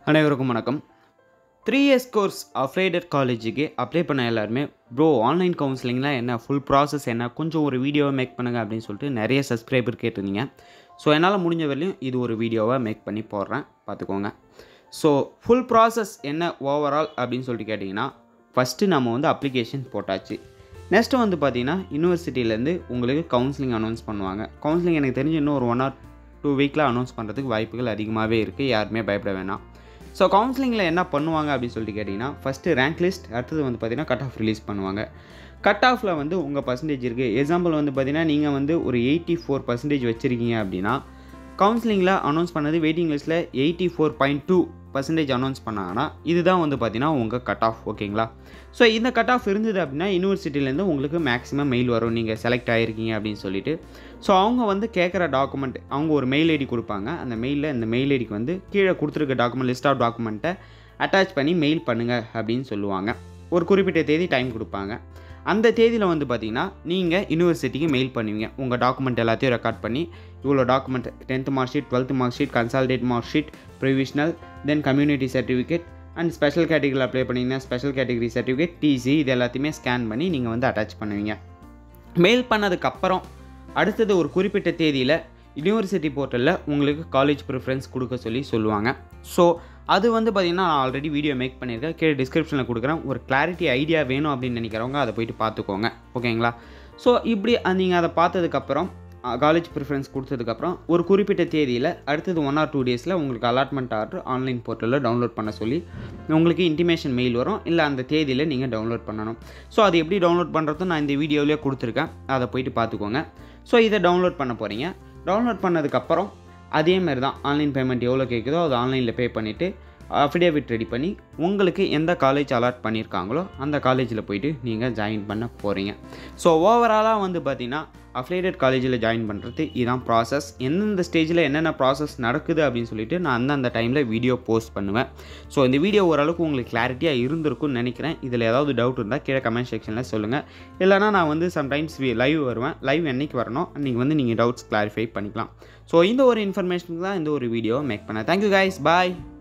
அனைவருக்கும் வணக்கம் three years course அஃப்ரேடட் காலேஜுக்கு அப்ளை பண்ண எல்லாருமே ப்ரோ ஆன்லைன் கவுன்சிலிங்லாம் என்ன ஃபுல் ப்ராசஸ் என்ன கொஞ்சம் ஒரு வீடியோவை மேக் பண்ணுங்கள் அப்படின்னு சொல்லிட்டு நிறைய சப்ஸ்கிரைபர் கேட்டிருந்தீங்க ஸோ என்னால் முடிஞ்ச வரையும் இது ஒரு வீடியோவை மேக் பண்ணி போடுறேன் பார்த்துக்கோங்க ஸோ ஃபுல் ப்ராசஸ் என்ன ஓவரால் அப்படின்னு சொல்லிட்டு கேட்டிங்கன்னா ஃபஸ்ட்டு நம்ம வந்து அப்ளிகேஷன் போட்டாச்சு நெக்ஸ்ட்டு வந்து பார்த்தீங்கன்னா யூனிவர்சிட்டியிலேருந்து உங்களுக்கு கவுன்சிலிங் அனௌன்ஸ் பண்ணுவாங்க கவுன்சிலிங் எனக்கு தெரிஞ்சு இன்னும் ஒரு ஒன் ஆர் டூ வீக்கில் அனௌன்ஸ் பண்ணுறதுக்கு வாய்ப்புகள் அதிகமாகவே இருக்குது யாருமே பயப்பட வேணாம் ஸோ கவுன்சிலிங்கில் என்ன பண்ணுவாங்க அப்படின்னு சொல்லிட்டு கேட்டிங்கன்னா ஃபஸ்ட்டு ரேங்க் லிஸ்ட் அடுத்தது வந்து பார்த்தீங்கன்னா கட் ஆஃப் ரிலீஸ் பண்ணுவாங்க கட் ஆஃபில் வந்து உங்கள் பர்சன்டேஜ் இருக்குது எக்ஸாம்பிள் வந்து பார்த்தீங்கன்னா நீங்கள் வந்து ஒரு எயிட்டி ஃபோர் பர்சன்டேஜ் வச்சுருக்கீங்க அப்படின்னா கவுன்சிலிங்கில் அனௌன்ஸ் பண்ணது வெயிட்டிங் லிஸ்ட்டில் eighty four point two percentage announce பண்ணாங்கன்னா இதுதான் வந்து பார்த்தீங்கன்னா உங்கள் கட் ஆஃப் ஓகேங்களா ஸோ இந்த கட் ஆஃப் இருந்தது அப்படின்னா யூனிவர்சிட்டிலேருந்து உங்களுக்கு மேக்ஸிமம் மெயில் வரும் நீங்கள் செலக்ட் ஆகிருக்கீங்க அப்படின்னு சொல்லிட்டு ஸோ அவங்க வந்து கேட்குற டாக்குமெண்ட் அவங்க ஒரு மெயில் ஐடி கொடுப்பாங்க அந்த மெயிலில் இந்த மெயில் ஐடிக்கு வந்து கீழே கொடுத்துருக்க டாக்குமெண்ட் லிஸ்ட் ஆஃப் டாக்குமெண்ட்டை அட்டாச் பண்ணி மெயில் பண்ணுங்கள் அப்படின்னு சொல்லுவாங்க ஒரு குறிப்பிட்ட தேதி டைம் கொடுப்பாங்க அந்த தேதியில் வந்து பார்த்தீங்கன்னா நீங்கள் யூனிவர்சிட்டிக்கு மெயில் பண்ணுவீங்க உங்கள் டாக்குமெண்ட் எல்லாத்தையும் ரெக்கார்ட் பண்ணி இவ்வளோ document tenth mark sheet twelfth mark sheet consolidated mark sheet provisional then community certificate and special கேட்டகரியில் அப்ளை பண்ணிங்கன்னா ஸ்பெஷல் கேட்டகரி சர்டிஃபிகேட் டிசி இது எல்லாத்தையுமே ஸ்கேன் பண்ணி நீங்கள் வந்து அட்டாச் பண்ணுவீங்க மெயில் பண்ணதுக்கப்புறம் அடுத்தது ஒரு குறிப்பிட்ட தேதியில் யூனிவர்சிட்டி போர்ட்டலில் உங்களுக்கு காலேஜ் ப்ரிஃபரன்ஸ் கொடுக்க சொல்லி சொல்லுவாங்க ஸோ அது வந்து பார்த்திங்கன்னா நான் ஆல்ரெடி வீடியோ மேக் பண்ணியிருக்கேன் கீழே டிஸ்கிரிப்ஷனில் கொடுக்குறேன் ஒரு கிளாரிட்டி ஐடியா வேணும் அப்படின்னு நினைக்கிறவங்க அதை போயிட்டு பார்த்துக்கோங்க ஓகேங்களா ஸோ இப்படி நீங்கள் அதை பார்த்ததுக்கப்புறம் காலேஜ் ப்ரிஃபரன்ஸ் கொடுத்ததுக்கப்புறம் ஒரு குறிப்பிட்ட தேதியில் அடுத்தது ஒன் ஆர் டூ டேஸில் உங்களுக்கு அலாட்மெண்ட் ஆர்டர் ஆன்லைன் போர்ட்டலில் டவுன்லோட் பண்ண சொல்லி உங்களுக்கு இன்டிமேஷன் மெயில் வரும் இல்லை அந்த தேதியில் நீங்கள் டவுன்லோட் பண்ணணும் ஸோ அது எப்படி டவுன்லோட் பண்ணுறதும் நான் இந்த வீடியோவிலே கொடுத்துருக்கேன் அதை போயிட்டு பார்த்துக்கோங்க ஸோ இதை டவுன்லோட் பண்ண போகிறீங்க டவுன்லோட் பண்ணதுக்கப்புறம் அதே மாதிரி தான் ஆன்லைன் பேமெண்ட் எவ்வளோ கேட்குதோ அது ஆன்லைனில் பே பண்ணிவிட்டு அஃபிடேவிட் ரெடி பண்ணி உங்களுக்கு எந்த காலேஜ் அலாட் பண்ணியிருக்காங்களோ அந்த காலேஜில் போயிட்டு நீங்கள் ஜாயின் பண்ண போகிறீங்க ஸோ ஓவராலாக வந்து பார்த்திங்கன்னா அஃபிலேட்டட் காலேஜில் ஜாயின் பண்ணுறது இதுதான் ப்ராசஸ் எந்தெந்த ஸ்டேஜில் என்னென்ன ப்ராசஸ் நடக்குது அப்படின்னு சொல்லிட்டு நான் அந்தந்த டைமில் வீடியோ போஸ்ட் பண்ணுவேன் ஸோ இந்த வீடியோ ஓரளவுக்கு உங்களுக்கு கிளாரிட்டியாக இருந்திருக்கும்னு நினைக்கிறேன் இதில் ஏதாவது டவுட் இருந்தால் கீழே கமெண்ட் செக்ஷனில் சொல்லுங்கள் இல்லைனா நான் வந்து சம்டைம்ஸ் லைவ் வருவேன் லைவ் என்னைக்கு வரணும் அன்றைக்கி வந்து நீங்கள் டவுட்ஸ் கிளாரிஃபை பண்ணிக்கலாம் ஸோ இந்த ஒரு இன்ஃபர்மேஷனுக்கு தான் இந்த ஒரு வீடியோவை மேக் பண்ணேன் தேங்க்யூ கைஸ் பாய்